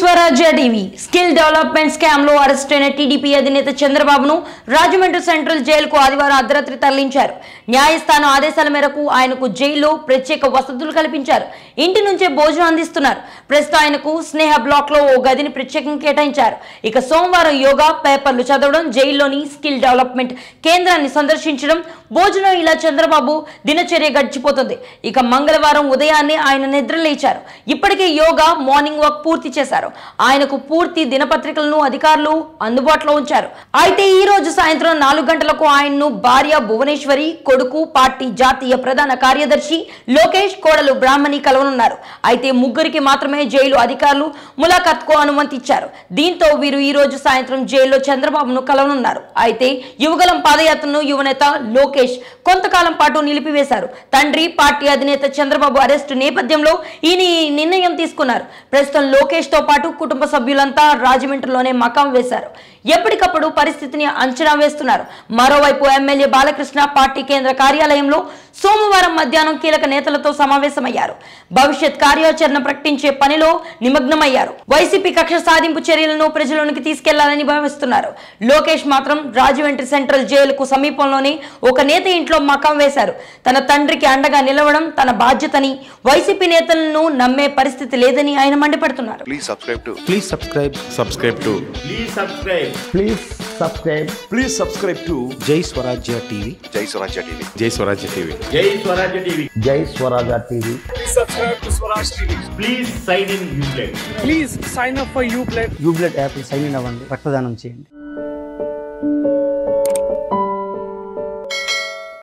స్వరాజ్య TV skill development scam లో arrest అయిన టీడీపీ అధినేత చంద్రబాబును రాజమండ్రి సెంట్రల్ జైలుకు ఆదివారం అర్ధరాత్రి తరలించారు న్యాయస్థానం ఆదేశాల మేరకు ఆయనకు జైల్లో ప్రత్యేక వసతులు కల్పించారు ఇంటి నుంచే భోజనం అందిస్తున్నారు ప్రస్తుతం ఆయనకు స్నేహ బ్లాక్ లో ఓ గదిని ప్రత్యేకంగా కేటాయించారు ఇక సోమవారం యోగా పేపర్లు చదవడం జైల్లోని స్కిల్ డెవలప్మెంట్ కేంద్రాన్ని సందర్శించడం భోజనం ఇలా చంద్రబాబు దినచర్య గడిచిపోతుంది ఇక మంగళవారం ఉదయాన్నే ఆయన నిద్ర లేచారు ఇప్పటికే యోగా మార్నింగ్ వాక్ పూర్తి చేశారు ఆయనకు పూర్తి దినపత్రికలను అధికారులు అందుబాటులో ఉంచారు అయితే ఈ రోజు సాయంత్రం నాలుగు గంటలకు ఆయన్ను భార్య భువనేశ్వరి కొడుకు పార్టీ జాతీయ ప్రధాన కార్యదర్శి లోకేష్ కోడలు బ్రాహ్మణి కలవనున్నారు అయితే ముగ్గురికి మాత్రమే జైలు అధికారులు ములాఖత్కు అనుమతి ఇచ్చారు దీంతో వీరు ఈ రోజు సాయంత్రం జైల్లో చంద్రబాబును కలవనున్నారు అయితే యువగలం పాదయాత్రను యువనేత లోకేష్ కొంతకాలం పాటు నిలిపివేశారు తండ్రి పార్టీ అధినేత చంద్రబాబు అరెస్టు నేపథ్యంలో ఈయన ఈ నిర్ణయం తీసుకున్నారు ప్రస్తుతం లోకేష్ తో పాటు కుటుంబ సభ్యులంతా రాజమండ్రిలోనే మకాం వేశారు ఎప్పటికప్పుడు పరిస్థితిని అంచనా వేస్తున్నారు మరోవైపు ఎమ్మెల్యే బాలకృష్ణ పార్టీ కేంద్ర కార్యాలయంలో సోమవారం మధ్యాహ్నం కీలక నేతలతో సమావేశమయ్యారు భవిష్యత్ కార్యాచరణ ప్రకటించే పనిలో నిమగ్నమయ్యారు వైసీపీ కక్ష సాధింపు చర్యలను ప్రజలోనికి తీసుకెళ్లాలని భావిస్తున్నారు లోకేష్ మాత్రం రాజమండ్రి సెంట్రల్ జైలుకు సమీపంలోనే ఒక నేత ఇంట్లో మకాం వేశారు తన తండ్రికి అండగా నిలవడం తన బాధ్యతని వైసీపీ నేతలను నమ్మే పరిస్థితి లేదని ఆయన మండిపడుతున్నారు Please subscribe to Please subscribe. subscribe to Please subscribe. Please subscribe. please subscribe to Jai Swarajya TV. Jai Swarajya TV. Jai Swarajya TV. Jai Swarajya TV. Jai Swaraja TV. Please sign in Uplay. Please sign up for Uplay Uplay app sign in అవ్వండి రక్తదానం చేయండి